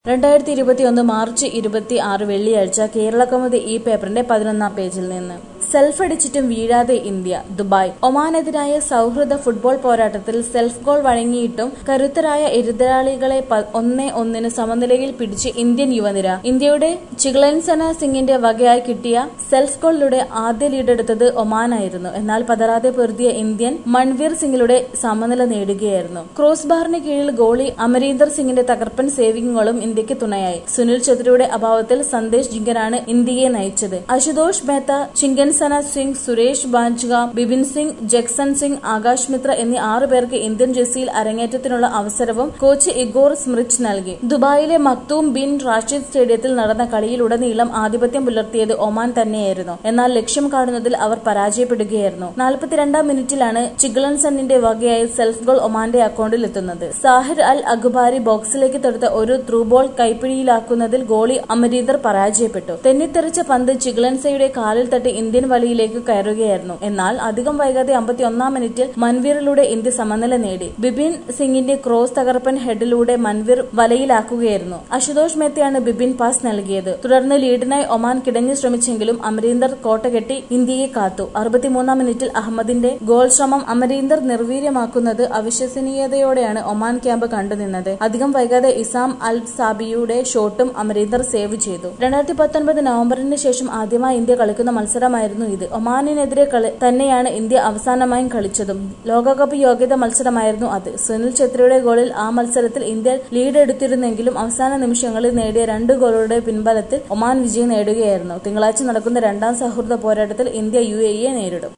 രണ്ടായിരത്തി ഇരുപത്തിയൊന്ന് മാർച്ച് ഇരുപത്തി ആറ് വെള്ളിയാഴ്ച കേരള കൗമുദി ഈ പേപ്പറിന്റെ പതിനൊന്നാം പേജിൽ നിന്ന് സെൽഫ് അടിച്ചിട്ടും വീഴാതെ ഇന്ത്യ ദുബായ് ഒമാനെതിരായ സൗഹൃദ ഫുട്ബോൾ പോരാട്ടത്തിൽ സെൽഫ് ഗോൾ വഴങ്ങിയിട്ടും കരുത്തരായ എതിരാളികളെ പ- ഒന്നേ ഒന്നിന് സമനിലയിൽ പിടിച്ച് ഇന്ത്യൻ യുവനിര ഇന്ത്യയുടെ ചിഗ്ലൻസന സിംഗിന്റെ വകയായി കിട്ടിയ സെൽഫ് ഗോളിലൂടെ ആദ്യ ലീഡെടുത്തത് ഒമാനായിരുന്നു എന്നാൽ പതറാതെ പൊരുതിയ ഇന്ത്യൻ മൺവീർ സിംഗിലൂടെ സമനില നേടുകയായിരുന്നു ക്രോസ് ബാറിന് കീഴിൽ ഗോളി അമരീന്ദർ സിംഗിന്റെ തകർപ്പൻ സേവിംഗ് ഗോളും ഇന്ത്യക്ക് തുണയായി സുനിൽ ഛത്രിയുടെ അഭാവത്തിൽ സന്ദേശ് ജിങ്കനാണ് ഇന്ത്യയെ നയിച്ചത് അശുതോഷ് മേത്ത ചിങ്കൻസന സിംഗ് സുരേഷ് ബാഞ്ച്ക ബിപിൻ സിംഗ് ജക്സൺ സിംഗ് ആകാശ് മിത്ര എന്നീ ആറു പേർക്ക് ഇന്ത്യൻ ജേഴ്സിയിൽ അരങ്ങേറ്റത്തിനുള്ള അവസരവും കോച്ച് ഇഗോർ സ്മിറിച്ച് നൽകി ദുബായിലെ മക്തൂം ബിൻ റാഷിദ് സ്റ്റേഡിയത്തിൽ നടന്ന കളിയിലുടനീളം ആധിപത്യം പുലർത്തിയത് ഒമാൻ തന്നെയായിരുന്നു എന്നാൽ ലക്ഷ്യം കാണുന്നതിൽ അവർ പരാജയപ്പെടുകയായിരുന്നു നാൽപ്പത്തിരണ്ടാം മിനിറ്റിലാണ് ചിഗ്ലൻസണിന്റെ വകയായി സെൽഫ് ഗോൾ ഒമാന്റെ അക്കൗണ്ടിൽ എത്തുന്നത് സാഹിർ അൽ അഖ്ബാരി ബോക്സിലേക്ക് തൊടുത്ത ഒരു ത്രൂ ബോൾ കൈപ്പിടിയിലാക്കുന്നതിൽ ഗോളി അമരീന്ദർ പരാജയപ്പെട്ടു തെന്നിത്തെറിച്ച പന്ത് ചിഗ്ലൻസയുടെ കാലിൽ തട്ടി ഇന്ത്യൻ വലയിലേക്ക് കയറുകയായിരുന്നു എന്നാൽ അധികം വൈകാതെ അമ്പത്തിയൊന്നാം മിനിറ്റിൽ മൻവീറിലൂടെ ഇന്ത്യ സമനില നേടി ബിപിൻ സിംഗിന്റെ ക്രോസ് തകർപ്പൻ ഹെഡിലൂടെ മൻവീർ വലയിലാക്കുകയായിരുന്നു അശുതോഷ് മേത്തയാണ് ബിപിൻ പാസ് നൽകിയത് തുടർന്ന് ലീഡിനായി ഒമാൻ കിടഞ്ഞു ശ്രമിച്ചെങ്കിലും അമരീന്ദർ കോട്ടകെട്ടി ഇന്ത്യയെ കാത്തു അറുപത്തിമൂന്നാം മിനിറ്റിൽ അഹമ്മദിന്റെ ഗോൾ ശ്രമം അമരീന്ദർ നിർവീര്യമാക്കുന്നത് അവിശ്വസനീയതയോടെയാണ് ഒമാൻ ക്യാമ്പ് കണ്ടുനിന്നത് അധികം വൈകാതെ ഇസാം അൽ സാബിയുടെ ഷോട്ടും അമരീന്ദർ സേവ് ചെയ്തു രണ്ടായിരത്തി പത്തൊൻപത് നവംബറിന് ശേഷം ആദ്യമായി ഇന്ത്യ കളിക്കുന്ന മത്സരമായിരുന്നു ഇത് ഒമാനിനെതിരെ കളി തന്നെയാണ് ഇന്ത്യ അവസാനമായും കളിച്ചതും ലോകകപ്പ് യോഗ്യത മത്സരമായിരുന്നു അത് സുനിൽ ഛത്രിയുടെ ഗോളിൽ ആ മത്സരത്തിൽ ഇന്ത്യ ലീഡ് എടുത്തിരുന്നെങ്കിലും അവസാന നിമിഷങ്ങളിൽ നേടിയ രണ്ട് ഗോളുകളുടെ പിൻബലത്തിൽ ഒമാൻ വിജയം നേടുകയായിരുന്നു തിങ്കളാഴ്ച നടക്കുന്ന രണ്ടാം സൗഹൃദ പോരാട്ടത്തിൽ ഇന്ത്യ യു നേരിടും